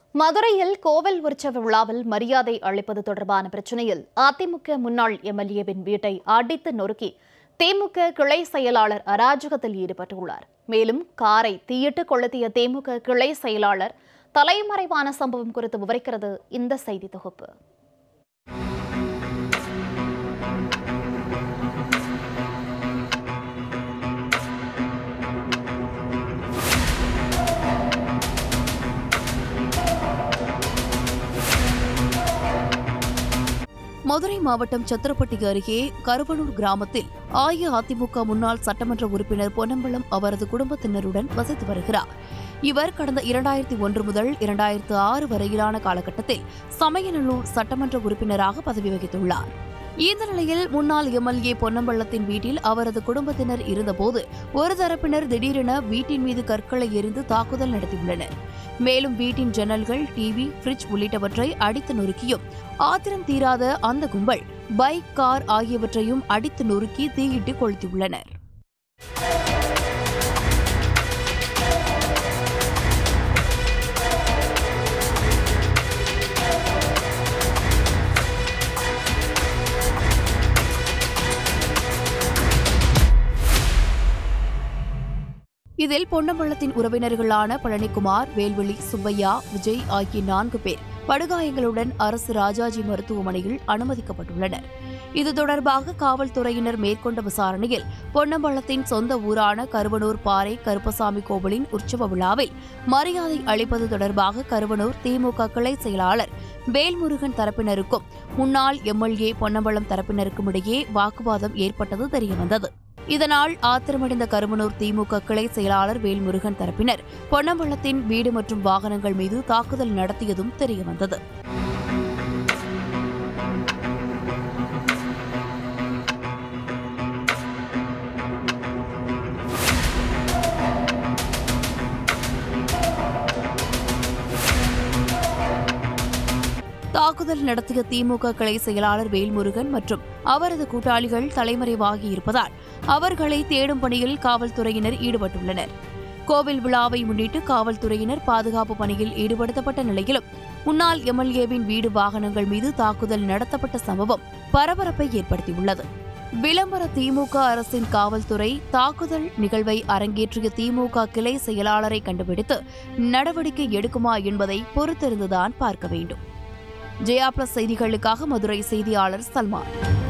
மதுரையில் கோவில் உற்சவ விழாவில் மரியாதை அளிப்பது தொடர்பான பிரச்சனையில் அதிமுக முன்னாள் எம்எல்ஏவின் வீட்டை அடித்து நொறுக்கி திமுக கிளை செயலாளர் அராஜகத்தில் ஈடுபட்டுள்ளார் மேலும் காரை தீயிட்டு கொளுத்திய திமுக கிளை செயலாளர் தலைமறைவான சம்பவம் குறித்து விவரிக்கிறது இந்த செய்தி தொகுப்பு மதுரை மாவட்டம் சத்திரப்பட்டி அருகே கருவனூர் கிராமத்தில் அஇஅதிமுக முன்னாள் சட்டமன்ற உறுப்பினர் பொன்னம்பலம் அவரது குடும்பத்தினருடன் வசித்து வருகிறார் இவர் கடந்த இரண்டாயிரத்தி ஒன்று முதல் இரண்டாயிரத்து ஆறு வரையிலான காலகட்டத்தில் சமயநல்லூர் சட்டமன்ற உறுப்பினராக பதவி வகித்துள்ளார் இந்த நிலையில் முன்னாள் எம்எல்ஏ பொன்னம்பள்ளத்தின் வீட்டில் அவரது குடும்பத்தினர் இருந்தபோது ஒரு தரப்பினர் திடீரென வீட்டின் மீது கற்களை எறிந்து தாக்குதல் நடத்தியுள்ளனர் மேலும் வீட்டின் ஜன்னல்கள் டிவி ஃபிரிட்ஜ் உள்ளிட்டவற்றை அடித்து நொறுக்கியும் ஆத்திரம் தீராத அந்த கும்பல் பைக் கார் ஆகியவற்றையும் அடித்து நொறுக்கி தீயிட்டு கொளுத்தியுள்ளனர் இதில் பொன்னம்பள்ளத்தின் உறவினர்களான பழனிக்குமார் வேல்வெளி சுப்பையா விஜய் ஆகிய நான்கு பேர் படுகாயங்களுடன் அரசு ராஜாஜி மருத்துவமனையில் அனுமதிக்கப்பட்டுள்ளனர் இது தொடர்பாக காவல்துறையினர் மேற்கொண்ட விசாரணையில் பொன்னம்பள்ளத்தின் சொந்த ஊரான கருவனூர் பாறை கருப்பசாமி கோவிலின் உற்சவ விழாவில் மரியாதை அளிப்பது தொடர்பாக கருவனூர் திமுக கிளை செயலாளர் வேல்முருகன் தரப்பினருக்கும் முன்னாள் எம்எல்ஏ பொன்னம்பலம் தரப்பினருக்கும் இடையே வாக்குவாதம் ஏற்பட்டது தெரியவந்தது இதனால் ஆத்திரமடைந்த கருமனூர் திமுக கிளை செயலாளர் வேல்முருகன் தரப்பினர் பொன்னம்பலத்தின் வீடு மற்றும் வாகனங்கள் மீது தாக்குதல் நடத்தியதும் தெரியவந்தது தாக்குதல் நடத்திய திமுக கிளை செயலாளர் வேல்முருகன் மற்றும் அவரது கூட்டாளிகள் தலைமறைவாகி இருப்பதால் அவர்களை தேடும் பணியில் காவல்துறையினர் ஈடுபட்டுள்ளனர் கோவில் விழாவை முன்னிட்டு காவல்துறையினர் பாதுகாப்பு பணியில் ஈடுபடுத்தப்பட்ட நிலையிலும் முன்னாள் எம்எல்ஏவின் வீடு வாகனங்கள் மீது தாக்குதல் நடத்தப்பட்ட சம்பவம் பரபரப்பை ஏற்படுத்தியுள்ளது விளம்பர திமுக அரசின் காவல்துறை தாக்குதல் நிகழ்வை அரங்கேற்றிய திமுக கிளை செயலாளரை கண்டுபிடித்து நடவடிக்கை எடுக்குமா என்பதை பொறுத்திருந்துதான் பார்க்க வேண்டும் ஜெயா பிளஸ் செய்திகளுக்காக மதுரை செய்தியாளர் சல்மான்